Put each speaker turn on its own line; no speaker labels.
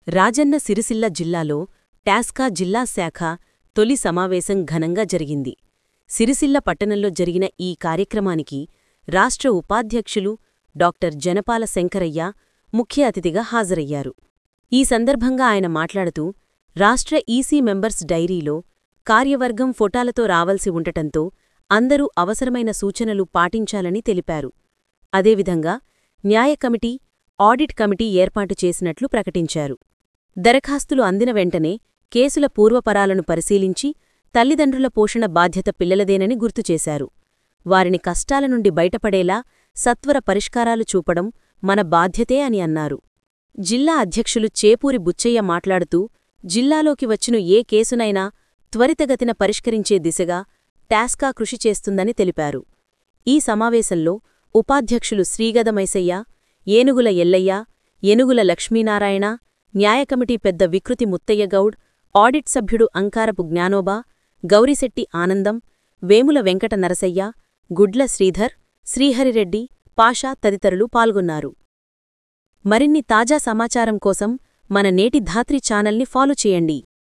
రాజన్న సిరిసిల్ల జిల్లాలో టాస్కా జిల్లా శాఖ తొలి సమావేశం ఘనంగా జరిగింది సిరిసిల్ల పట్టణంలో జరిగిన ఈ కార్యక్రమానికి రాష్ట్ర ఉపాధ్యక్షులు డాక్టర్ జనపాల శంకరయ్య ముఖ్య అతిథిగా హాజరయ్యారు ఈ సందర్భంగా ఆయన మాట్లాడుతూ రాష్ట్ర ఈసీ మెంబర్స్ డైరీలో కార్యవర్గం ఫోటాలతో రావలసి ఉండటంతో అందరూ అవసరమైన సూచనలు పాటించాలని తెలిపారు అదేవిధంగా న్యాయ కమిటీ ఆడిట్ కమిటీ ఏర్పాటు చేసినట్లు ప్రకటించారు దరఖాస్తులు అందిన వెంటనే కేసుల పూర్వపరాలను పరిశీలించి తల్లిదండ్రుల పోషణ బాధ్యత పిల్లలదేనని గుర్తుచేశారు వారిని కష్టాల నుండి బయటపడేలా సత్వర పరిష్కారాలు చూపడం మన బాధ్యతే అని అన్నారు జిల్లా అధ్యక్షులు చేపూరి బుచ్చయ్య మాట్లాడుతూ జిల్లాలోకి వచ్చిన ఏ కేసునైనా త్వరితగతిన పరిష్కరించే దిశగా టాస్కా కృషి చేస్తుందని తెలిపారు ఈ సమావేశంలో ఉపాధ్యక్షులు శ్రీగదమైసయ్య ఏనుగుల ఎల్లయ్య ఏనుగుల లక్ష్మీనారాయణ న్యాయ కమిటీ పెద్ద వికృతి ముత్తయ్యగౌడ్ ఆడిట్ సభ్యుడు అంకారపు జ్ఞానోబా గౌరిశెట్టి ఆనందం వేముల వెంకట నరసయ్య గుడ్ల శ్రీధర్ శ్రీహరిరెడ్డి పాషా తదితరులు పాల్గొన్నారు మరిన్ని తాజా సమాచారం కోసం మన నేటి ధాత్రి ఛానల్ని ఫాలో చేయండి